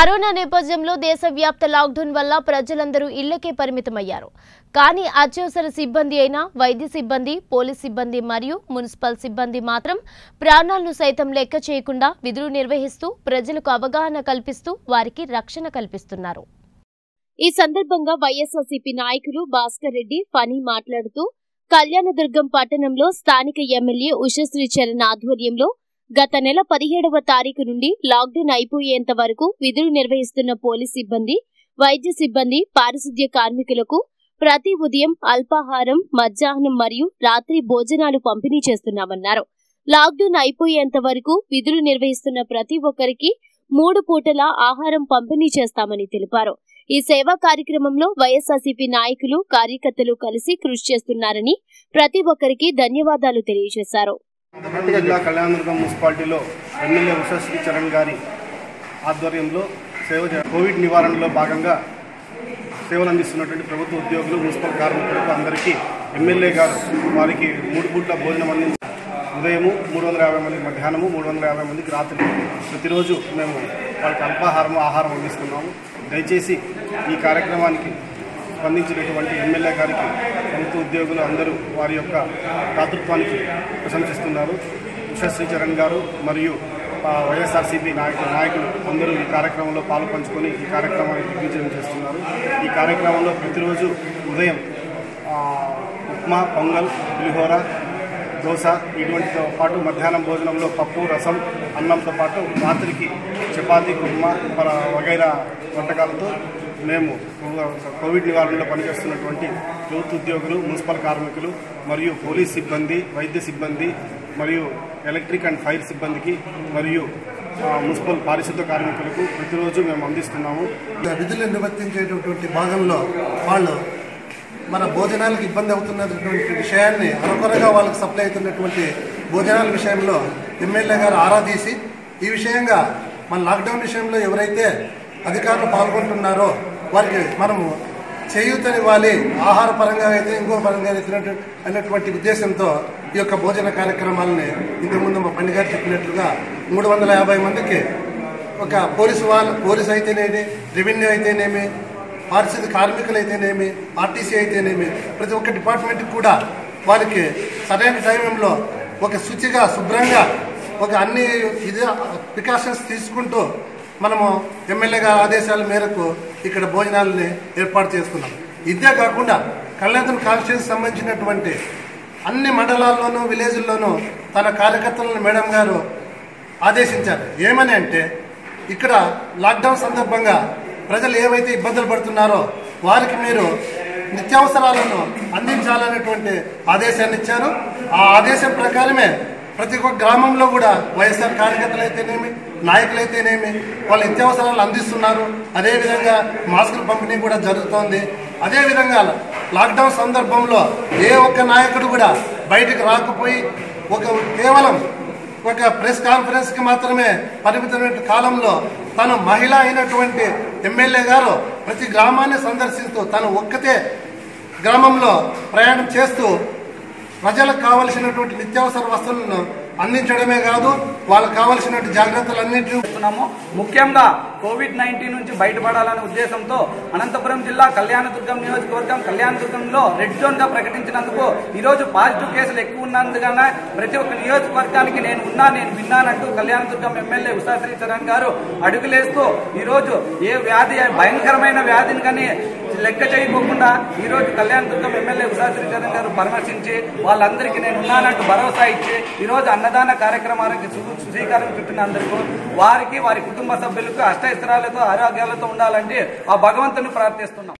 corona నేపథ్యంలో దేశవ్యాప్త lockdown వల్ల ప్రజలందరూ ఇళ్లకే పరిమితమయ్యారు కానీ అత్యవసర సిబ్బంది అయిన వైద్య సిబ్బంది పోలీస్ సిబ్బంది మరియు మున్సిపల్ సిబ్బంది మాత్రం ప్రాణాలను సైతం లెక్క చేయకుండా విధులు నిర్వహిస్తూ ప్రజలకు అవగాహన కల్పిస్తూ వారికి రక్షణ కల్పిస్తున్నారు ఈ సందర్భంగా వైఎస్ఆర్సీపీ నాయకులు భాస్కర్ రెడ్డి ఫనీ మాట్లాడుతూ కళ్యాణదుర్గం పట్టణంలో స్థానిక ఎమ్మెల్యే ఉషశ్రీ చరణ్ ఆధ్వర్యంలో గత నెల పదిహేడవ తారీఖు నుండి లాక్డౌన్ అయిపోయేంత వరకు విధులు నిర్వహిస్తున్న పోలీస్ సిబ్బంది వైద్య సిబ్బంది పారిశుద్ధ్య కార్మికులకు ప్రతి ఉదయం అల్పాహారం మధ్యాహ్నం మరియు రాత్రి భోజనాలు పంపిణీ చేస్తున్నామన్నారు లాక్డౌన్ అయిపోయేంత వరకు విధులు నిర్వహిస్తున్న ప్రతి ఒక్కరికి మూడు పూటల ఆహారం పంపిణీ చేస్తామని తెలిపారు ఈ సేవా కార్యక్రమంలో వైఎస్ఆర్సీపీ నాయకులు కార్యకర్తలు కలిసి కృషి చేస్తున్నారని ప్రతి ఒక్కరికి ధన్యవాదాలు తెలియజేశారు అనంతపురం జిల్లా కళ్యాణదుర్గం మున్సిపాలిటీలో ఎమ్మెల్యే ఉషశ్రీ చరణ్ గారి ఆధ్వర్యంలో సేవ చే- కోవిడ్ నివారణలో భాగంగా సేవలు అందిస్తున్నటువంటి ప్రభుత్వ ఉద్యోగులు మున్సిపల్ కార్మికులకు అందరికీ ఎమ్మెల్యే గారు వారికి మూడు పూట్ల భోజనం అందించి ఉదయము మూడు వందల యాభై మందికి మధ్యాహ్నము మూడు వందల యాభై మందికి రాత్రి ప్రతిరోజు మేము వాళ్ళకి అల్పాహారము ఆహారం అందిస్తున్నాము దయచేసి ఈ కార్యక్రమానికి స్పందించినటువంటి ఎమ్మెల్యే గారికి ప్రభుత్వ ఉద్యోగులు అందరూ వారి యొక్క దాతృత్వానికి ప్రశంసిస్తున్నారు ఉషశ్రీ చరణ్ గారు మరియు ఆ, వైఎస్ఆర్సీపీ నాయకులు నాయకులు అందరూ ఈ కార్యక్రమంలో పాలు పంచుకొని ఈ కార్యక్రమాన్ని దిగ్విజయం చేస్తున్నారు ఈ కార్యక్రమంలో ప్రతిరోజు ఉదయం ఆ, ఉప్మా పొంగల్ పులిహోర దోశ ఇటువంటితో పాటు మధ్యాహ్నం భోజనంలో పప్పు రసం అన్నంతో పాటు రాత్రికి చపాతీ కుర్మా పర వగైరా వంటకాలతో మేము కోవిడ్ నివారణలో పనిచేస్తున్నటువంటి ప్రభుత్వ ఉద్యోగులు మున్సిపల్ కార్మికులు మరియు పోలీస్ సిబ్బంది వైద్య సిబ్బంది మరియు ఎలక్ట్రిక్ అండ్ ఫైర్ సిబ్బందికి మరియు ఆ, మున్సిపల్ పారిశుద్ధ కార్మికులకు ప్రతిరోజు మేము అందిస్తున్నాము విధులు నిర్వర్తించేటటువంటి భాగంలో వాళ్ళు మన భోజనాలకు ఇబ్బంది అవుతున్నటువంటి విషయాన్ని అరకొరగా వాళ్ళకి సప్లై అవుతున్నటువంటి భోజనాల విషయంలో ఎమ్మెల్యే గారు ఆరా తీసి ఈ విషయంగా మన లాక్డౌన్ విషయంలో ఎవరైతే అధికారులు పాల్గొంటున్నారో వారికి మనము చేయూతనివ్వాలి ఆహార పరంగా అయితే ఇంకో పరంగా అయితే అన్నటువంటి ఉద్దేశంతో ఈ యొక్క భోజన కార్యక్రమాలని ఇంతకుముందు మా పండుగ చెప్పినట్లుగా మూడు వందల యాభై మందికి ఒక పోలీసు వాళ్ళు పోలీసు అయితేనేమి రెవెన్యూ అయితేనేమి పారిశుద్ధ కార్మికులు అయితేనేమి ఆర్టీసీ అయితేనేమి ప్రతి ఒక్క డిపార్ట్మెంట్కి కూడా వారికి సరైన టైంలో ఒక శుచిగా శుభ్రంగా ఒక అన్ని ఇది ప్రికాషన్స్ తీసుకుంటూ మనము ఎమ్మెల్యే గారి ఆదేశాల మేరకు ఇక్కడ భోజనాలని ఏర్పాటు చేసుకున్నాం ఇదే కాకుండా కళ్యాణం కాన్స్టిట్యూన్సీ సంబంధించినటువంటి అన్ని మండలాల్లోనూ విలేజ్ల్లోనూ తన కార్యకర్తలను మేడం గారు ఆదేశించారు ఏమని అంటే ఇక్కడ లాక్డౌన్ సందర్భంగా ప్రజలు ఏవైతే ఇబ్బందులు పడుతున్నారో వారికి మీరు నిత్యావసరాలను అందించాలనేటువంటి ఆదేశాన్ని ఇచ్చారు ఆ ఆదేశం ప్రకారమే ప్రతి ఒక్క గ్రామంలో కూడా వైఎస్ఆర్ కార్యకర్తలు అయితేనేమి నాయకులైతేనేమి వాళ్ళ నిత్యావసరాలు అందిస్తున్నారు అదేవిధంగా మాస్కుల పంపిణీ కూడా జరుగుతోంది అదేవిధంగా లాక్డౌన్ సందర్భంలో ఏ ఒక్క నాయకుడు కూడా బయటకు రాకపోయి ఒక కేవలం ఒక ప్రెస్ కాన్ఫరెన్స్ కి మాత్రమే పరిమితమైన కాలంలో తను మహిళ అయినటువంటి ఎమ్మెల్యే గారు ప్రతి గ్రామాన్ని సందర్శిస్తూ తను ఒక్కతే గ్రామంలో ప్రయాణం చేస్తూ ప్రజలకు కావలసినటువంటి నిత్యావసర వస్తువులను అందించడమే కాదు వాళ్ళకు కావలసినటువంటి జాగ్రత్తలన్నింటినీ చేస్తున్నాము ముఖ్యంగా కోవిడ్ నైన్టీన్ నుంచి బయటపడాలనే ఉద్దేశంతో అనంతపురం జిల్లా కళ్యాణదుర్గం నియోజకవర్గం కళ్యాణదుర్గంలో రెడ్ జోన్ గా ప్రకటించినందుకు ఈ రోజు పాజిటివ్ కేసులు ఎక్కువ ఉన్నందుకనే ప్రతి ఒక్క నియోజకవర్గానికి నేను ఉన్నా నేను విన్నానంటూ కళ్యాణదుర్గం ఎమ్మెల్యే ఉషాశ్రీ చరణ్ గారు అడుగులేస్తూ ఈ రోజు ఏ వ్యాధి భయంకరమైన వ్యాధిని కానీ లెక్క చేయకోకుండా ఈ రోజు కళ్యాణదుర్గం ఎమ్మెల్యే ఉషాశ్రీ చరణ్ గారు పరామర్శించి వాళ్ళందరికీ నేను ఉన్నానంటూ భరోసా ఇచ్చి ఈ రోజు అన్నదాన కార్యక్రమానికి శ్రీ- శ్రీకారం చుట్టినందుకు వారికి వారి కుటుంబ సభ్యులకు అష్టైశ్వరాలతో ఆరోగ్యాలతో ఉండాలంటే ఆ భగవంతుని ప్రార్థిస్తున్నాం